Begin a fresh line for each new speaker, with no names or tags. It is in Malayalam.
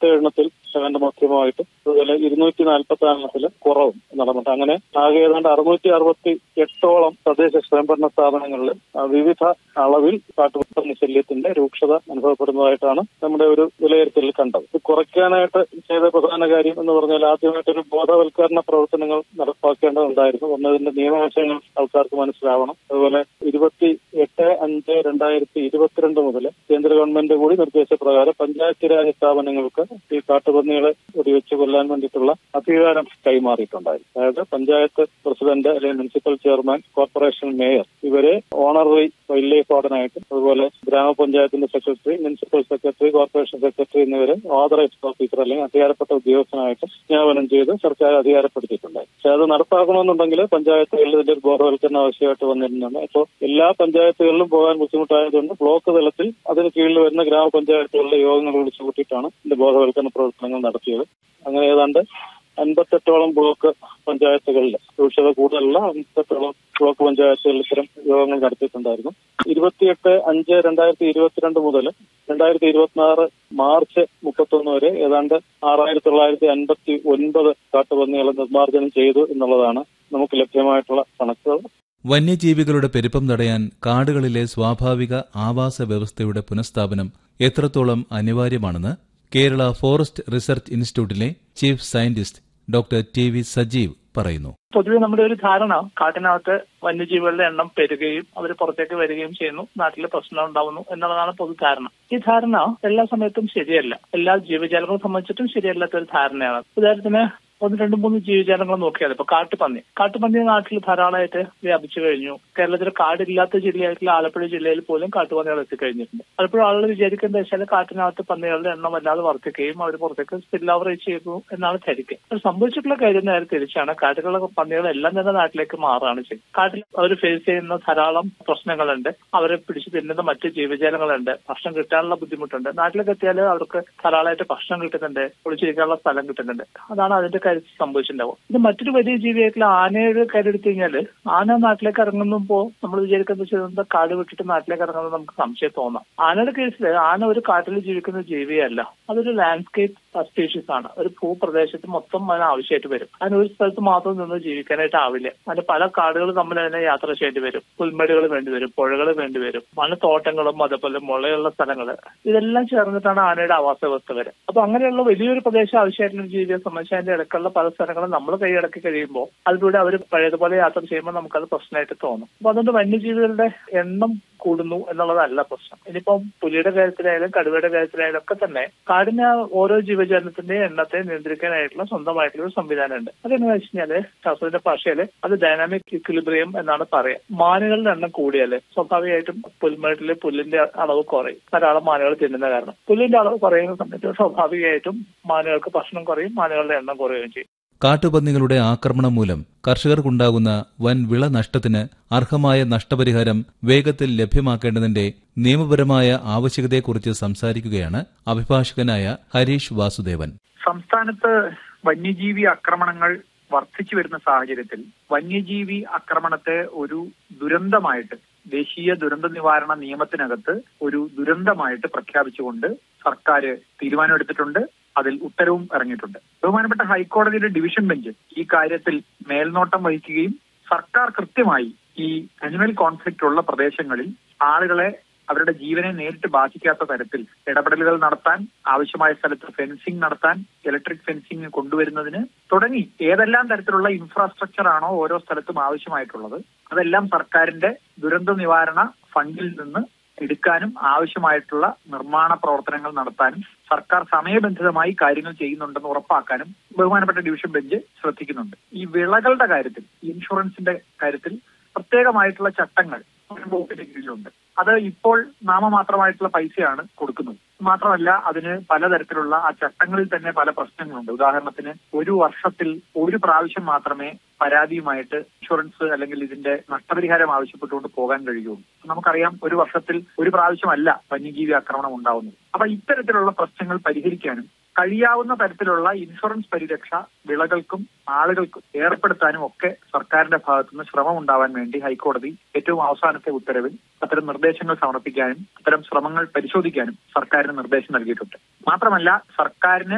എണ്ണത്തിൽ അതിന്റെ മധ്യമായിട്ട് അതുപോലെ ഇരുന്നൂറ്റി നാൽപ്പത്തി നാലെണ്ണത്തിൽ കുറവും നടന്നിട്ട് അങ്ങനെ ആകെ ഏതാണ്ട് അറുന്നൂറ്റി അറുപത്തി എട്ടോളം തദ്ദേശ സ്വയംഭരണ സ്ഥാപനങ്ങളിൽ ആ, വിവിധ അളവിൽ കാട്ടുപന്നി ശല്യത്തിന്റെ രൂക്ഷത അനുഭവപ്പെടുന്നതായിട്ടാണ് നമ്മുടെ ഒരു വിലയിരുത്തലിൽ കണ്ടത് ഇത് കുറയ്ക്കാനായിട്ട് ചെയ്ത പ്രധാന കാര്യം എന്ന് പറഞ്ഞാൽ ആദ്യമായിട്ടൊരു ബോധവൽക്കരണ പ്രവർത്തനങ്ങൾ നടപ്പാക്കേണ്ടതുണ്ടായിരുന്നു ഒന്നതിന്റെ നിയമവശങ്ങൾ ആൾക്കാർക്ക് മനസ്സിലാവണം അതുപോലെ ഇരുപത്തി എട്ട് അഞ്ച് രണ്ടായിരത്തി ഇരുപത്തിരണ്ട് മുതൽ കേന്ദ്ര ഗവൺമെന്റ് കൂടി നിർദ്ദേശപ്രകാരം പഞ്ചായത്ത് രാജ് സ്ഥാപനങ്ങൾക്ക് ഈ കാട്ടുപന്നികളെ വെടിവെച്ച് കൊല്ലാൻ വേണ്ടിയിട്ടുള്ള അധികാരം കൈമാറിയിട്ടുണ്ടായിരുന്നു അതായത് പഞ്ചായത്ത് പ്രസിഡന്റ് അല്ലെങ്കിൽ മുനിസിപ്പൽ ചെയർമാൻ കോർപ്പറേഷൻ മേയർ ഇവരെ ഓണററി വൈൽഡ് ലൈഫ് വാർഡനായിട്ടും അതുപോലെ ഗ്രാമപഞ്ചായത്തിന്റെ secretary municipal secretary corporation secretary എന്നിവരെ ഓതറൈസ്ഡ് ഓഫീസർ അല്ലെങ്കിൽ അധികാരപ്പെട്ട ഉദ്യോഗസ്ഥനായിട്ട് നിയമനം ചെയ്ത് സർക്കാർ അധികാരപ്പെടുത്തിയിട്ടുണ്ടായി പക്ഷെ അത് നടപ്പാക്കണമെന്നുണ്ടെങ്കിൽ പഞ്ചായത്തുകളിൽ ഇതിന്റെ ഒരു ബോധവൽക്കരണം ആവശ്യമായിട്ട് വന്നിരുന്നതാണ് അപ്പോൾ എല്ലാ പഞ്ചായത്തുകളിലും പോകാൻ ബുദ്ധിമുട്ടായതുകൊണ്ട് ബ്ലോക്ക് തലത്തിൽ അതിന് കീഴിൽ വരുന്ന ഗ്രാമപഞ്ചായത്തുകളിലെ യോഗങ്ങൾ വിളിച്ചു കൂട്ടിയിട്ടാണ് ഇതിന്റെ ബോധവൽക്കരണ പ്രവർത്തനങ്ങൾ നടത്തിയത് അങ്ങനെ ഏതാണ്ട് അൻപത്തെട്ടോളം ബ്ലോക്ക് പഞ്ചായത്തുകളിൽ രൂക്ഷത കൂടുതലുള്ള അൻപത്തെട്ടോളം ബ്ലോക്ക് പഞ്ചായത്തുകളിൽ ഇത്തരം യോഗങ്ങൾ നടത്തിയിട്ടുണ്ടായിരുന്നു ഇരുപത്തിയെട്ട് അഞ്ച് രണ്ടായിരത്തി ഇരുപത്തിരണ്ട് മുതൽ രണ്ടായിരത്തി ഇരുപത്തിനാറ് മാർച്ച് മുപ്പത്തൊന്ന് വരെ ഏതാണ്ട് ആറായിരത്തി തൊള്ളായിരത്തി അൻപത്തി ഒൻപത് കാട്ടുപന്നികളെ നിർമ്മാർജ്ജനം ചെയ്തു എന്നുള്ളതാണ് നമുക്ക് ലഭ്യമായിട്ടുള്ള കണക്കുകൾ
വന്യജീവികളുടെ പെരുപ്പം തടയാൻ കാടുകളിലെ സ്വാഭാവിക ആവാസ വ്യവസ്ഥയുടെ പുനഃസ്ഥാപനം എത്രത്തോളം അനിവാര്യമാണെന്ന് കേരള ഫോറസ്റ്റ് റിസർച്ച് ഇൻസ്റ്റിറ്റ്യൂട്ടിലെ chief scientist doctor T V Sajeev പറയുന്നു
പൊതുവെ നമ്മുടെ ഒരു ധാരണ കാട്ടിനകത്ത് വന്യജീവികളുടെ എണ്ണം പെരുകയും അവർ പുറത്തേക്ക് വരികയും ചെയ്യുന്നു നാട്ടിൽ പ്രശ്നം ഉണ്ടാവുന്നു എന്നുള്ളതാണ് പൊതുധാരണ ഈ ധാരണ എല്ലാ സമയത്തും ശരിയല്ല എല്ലാ ജീവജാലങ്ങളെ സംബന്ധിച്ചിട്ടും ശരിയല്ലാത്ത ഒരു ധാരണയാണ് ഉദാഹരണത്തിന് ഒന്ന് രണ്ട് മൂന്ന് ജീവജാലങ്ങൾ നോക്കിയാൽ ഇപ്പൊ കാട്ടുപന്നി കാട്ടുപന്നി നാട്ടിൽ ധാരാളമായിട്ട് വ്യാപിച്ചു കഴിഞ്ഞു കേരളത്തിൽ കാടില്ലാത്ത ജില്ലയായിട്ടുള്ള ആലപ്പുഴ ജില്ലയിൽ പോലും കാട്ടുപന്നികൾ എത്തിക്കഴിഞ്ഞിട്ടുണ്ട് പലപ്പോഴും ആളുകൾ വിചാരിക്കുന്നത് വെച്ചാൽ കാട്ടിനകത്ത് പന്നികളുടെ എണ്ണം വല്ലാതെ വർദ്ധിക്കുകയും അവർ പുറത്തേക്ക് സ്പിൽ ഓവർ ചെയ്യുന്നു എന്നാണ് ധരിക്കുക അത് സംഭവിച്ചിട്ടുള്ള കാര്യം നേരെ തിരിച്ചാണ് കാട്ടിലുള്ള പന്നികളെല്ലാം തന്നെ നാട്ടിലേക്ക് മാറുകയാണ് ചെയ്യുന്നത് കാട്ടിൽ അവർ ഫേസ് ചെയ്യുന്ന ധാരാളം പ്രശ്നങ്ങളുണ്ട് അവരെ പിടിച്ചു തിന്നുന്ന മറ്റ് ജീവജാലങ്ങളുണ്ട് ഭക്ഷണം കിട്ടാനുള്ള ബുദ്ധിമുട്ടുണ്ട് നാട്ടിലേക്ക് എത്തിയാൽ അവർക്ക് ധാരാളമായിട്ട് ഭക്ഷണം കിട്ടുന്നുണ്ട് ഒളിച്ചിരിക്കാനുള്ള സ്ഥലം കിട്ടുന്നുണ്ട് അതാണ് അതിന്റെ കാര്യത്തിൽ സംഭവിച്ചിട്ടുണ്ടാവും ഇത് മറ്റൊരു വലിയ ജീവിയായിട്ടുള്ള ആനയുടെ കാര്യം എടുത്തു കഴിഞ്ഞാല് ആന നാട്ടിലേക്ക് ഇറങ്ങുമ്പോൾ നമ്മൾ വിചാരിക്കുന്നത് വെച്ചാൽ കാട് വിട്ടിട്ട് നാട്ടിലേക്ക് ഇറങ്ങുന്നത് നമുക്ക് സംശയം തോന്നാം ആനയുടെ കേസിൽ ആന ഒരു കാട്ടിൽ ജീവിക്കുന്ന ജീവിയല്ല അതൊരു ലാൻഡ്സ്കേപ്പ് സ്പീഷീസ് ആണ് ഒരു ഭൂപ്രദേശത്ത് മൊത്തം അതിന് ആവശ്യമായിട്ട് വരും അതിന് ഒരു സ്ഥലത്ത് മാത്രം നിന്ന് ജീവിക്കാനായിട്ട് ആവില്ല അതിന് പല കാടുകൾ തമ്മിൽ അതിനെ യാത്ര ചെയ്യേണ്ടി വരും പുൽമേടുകൾ വേണ്ടി വരും പുഴകൾ വേണ്ടി വരും മണത്തോട്ടങ്ങളും അതുപോലെ മുളയുള്ള സ്ഥലങ്ങൾ ഇതെല്ലാം ചേർന്നിട്ടാണ് ആനയുടെ ആവാസ വ്യവസ്ഥ വരെ അപ്പൊ അങ്ങനെയുള്ള വലിയൊരു പ്രദേശം ആവശ്യമായിട്ടുള്ള ഒരു ജീവിയെ സംബന്ധിച്ച് അതിന്റെ ഇടയ്ക്കുള്ള പല സ്ഥലങ്ങളും നമ്മൾ കൈയടക്കി കഴിയുമ്പോൾ അതിലൂടെ അവർ പഴയതുപോലെ യാത്ര ചെയ്യുമ്പോൾ നമുക്കത് പ്രശ്നമായിട്ട് തോന്നും അപ്പൊ അതുകൊണ്ട് വന്യജീവികളുടെ എണ്ണം കൂടുന്നു എന്നുള്ളതല്ല പ്രശ്നം ഇനിയിപ്പം പുലിയുടെ കാര്യത്തിലായാലും കടുവയുടെ കാര്യത്തിലായാലും ഒക്കെ തന്നെ കാടിന് ഓരോ ജീവജാലത്തിന്റെയും എണ്ണത്തെ നിയന്ത്രിക്കാനായിട്ടുള്ള സ്വന്തമായിട്ടുള്ള ഒരു സംവിധാനമുണ്ട് അതെന്ന് വെച്ച് കഴിഞ്ഞാല് ശാസ്ത്രത്തിന്റെ ഭാഷയില് അത് ഡൈനാമിക് ഇക്വിലിബ്രിയം എന്നാണ് പറയാം മാനുകളുടെ എണ്ണം കൂടിയാല് സ്വാഭാവികമായിട്ടും പുൽമേട്ടിലെ പുല്ലിന്റെ അളവ് കുറയും ധാരാളം മാനുകൾ തിന്നുന്ന കാരണം പുല്ലിന്റെ അളവ് കുറയുന്ന സമയത്ത് സ്വാഭാവികമായിട്ടും മാനുകൾക്ക് ഭക്ഷണം കുറയും മാനുകളുടെ എണ്ണം കുറയുകയും ചെയ്യും
കാട്ടുപന്നികളുടെ ആക്രമണം മൂലം കർഷകർക്കുണ്ടാകുന്ന വൻ വിള നഷ്ടത്തിന് അർഹമായ നഷ്ടപരിഹാരം വേഗത്തിൽ ലഭ്യമാക്കേണ്ടതിന്റെ നിയമപരമായ ആവശ്യകതയെക്കുറിച്ച് സംസാരിക്കുകയാണ് അഭിഭാഷകനായ ഹരീഷ് വാസുദേവൻ
സംസ്ഥാനത്ത് വന്യജീവി ആക്രമണങ്ങൾ വർദ്ധിച്ചു വരുന്ന സാഹചര്യത്തിൽ വന്യജീവി ആക്രമണത്തെ ഒരു ദുരന്തമായിട്ട് ദേശീയ ദുരന്ത നിവാരണ നിയമത്തിനകത്ത് ഒരു ദുരന്തമായിട്ട് പ്രഖ്യാപിച്ചുകൊണ്ട് സർക്കാർ തീരുമാനമെടുത്തിട്ടുണ്ട് അതിൽ ഉത്തരവും ഇറങ്ങിയിട്ടുണ്ട് ബഹുമാനപ്പെട്ട ഹൈക്കോടതിയുടെ ഡിവിഷൻ ബെഞ്ച് ഈ കാര്യത്തിൽ മേൽനോട്ടം വഹിക്കുകയും സർക്കാർ കൃത്യമായി ഈ അനിമൽ കോൺഫ്ലിക്റ്റ് ഉള്ള പ്രദേശങ്ങളിൽ ആളുകളെ അവരുടെ ജീവനെ നേരിട്ട് ബാധിക്കാത്ത തരത്തിൽ ഇടപെടലുകൾ നടത്താൻ ആവശ്യമായ സ്ഥലത്ത് ഫെൻസിംഗ് നടത്താൻ ഇലക്ട്രിക് ഫെൻസിംഗ് കൊണ്ടുവരുന്നതിന് തുടങ്ങി ഏതെല്ലാം തരത്തിലുള്ള ഇൻഫ്രാസ്ട്രക്ചർ ആണോ ഓരോ സ്ഥലത്തും ആവശ്യമായിട്ടുള്ളത് അതെല്ലാം സർക്കാരിന്റെ ദുരന്ത നിവാരണ ഫണ്ടിൽ നിന്ന് എടുക്കാനും ആവശ്യമായിട്ടുള്ള നിർമ്മാണ പ്രവർത്തനങ്ങൾ നടത്താനും സർക്കാർ സമയബന്ധിതമായി കാര്യങ്ങൾ ചെയ്യുന്നുണ്ടെന്ന് ഉറപ്പാക്കാനും ബഹുമാനപ്പെട്ട ഡിവിഷൻ ബെഞ്ച് ശ്രദ്ധിക്കുന്നുണ്ട് ഈ വിളകളുടെ കാര്യത്തിൽ ഇൻഷുറൻസിന്റെ കാര്യത്തിൽ പ്രത്യേകമായിട്ടുള്ള ചട്ടങ്ങൾ വകുപ്പിന്റെ കീഴിലുണ്ട് അത് ഇപ്പോൾ നാമമാത്രമായിട്ടുള്ള പൈസയാണ് കൊടുക്കുന്നത് മാത്രമല്ല അതിന് പലതരത്തിലുള്ള ആ ചട്ടങ്ങളിൽ തന്നെ പല പ്രശ്നങ്ങളുണ്ട് ഉദാഹരണത്തിന് ഒരു വർഷത്തിൽ ഒരു പ്രാവശ്യം മാത്രമേ പരാതിയുമായിട്ട് ഇൻഷുറൻസ് അല്ലെങ്കിൽ ഇതിന്റെ നഷ്ടപരിഹാരം ആവശ്യപ്പെട്ടുകൊണ്ട് പോകാൻ കഴിയുള്ളൂ നമുക്കറിയാം ഒരു വർഷത്തിൽ ഒരു പ്രാവശ്യമല്ല വന്യജീവി ആക്രമണം ഉണ്ടാവുന്നത് അപ്പൊ ഇത്തരത്തിലുള്ള പ്രശ്നങ്ങൾ പരിഹരിക്കാനും കഴിയാവുന്ന തരത്തിലുള്ള ഇൻഷുറൻസ് പരിരക്ഷ വിളകൾക്കും ആളുകൾക്കും ഏർപ്പെടുത്താനും ഒക്കെ സർക്കാരിന്റെ ഭാഗത്തുനിന്ന് ശ്രമം ഉണ്ടാവാൻ വേണ്ടി ഹൈക്കോടതി ഏറ്റവും അവസാനത്തെ ഉത്തരവിൽ അത്തരം നിർദ്ദേശങ്ങൾ സമർപ്പിക്കാനും അത്തരം ശ്രമങ്ങൾ പരിശോധിക്കാനും സർക്കാരിന് നിർദ്ദേശം നൽകിയിട്ടുണ്ട് മാത്രമല്ല സർക്കാരിന്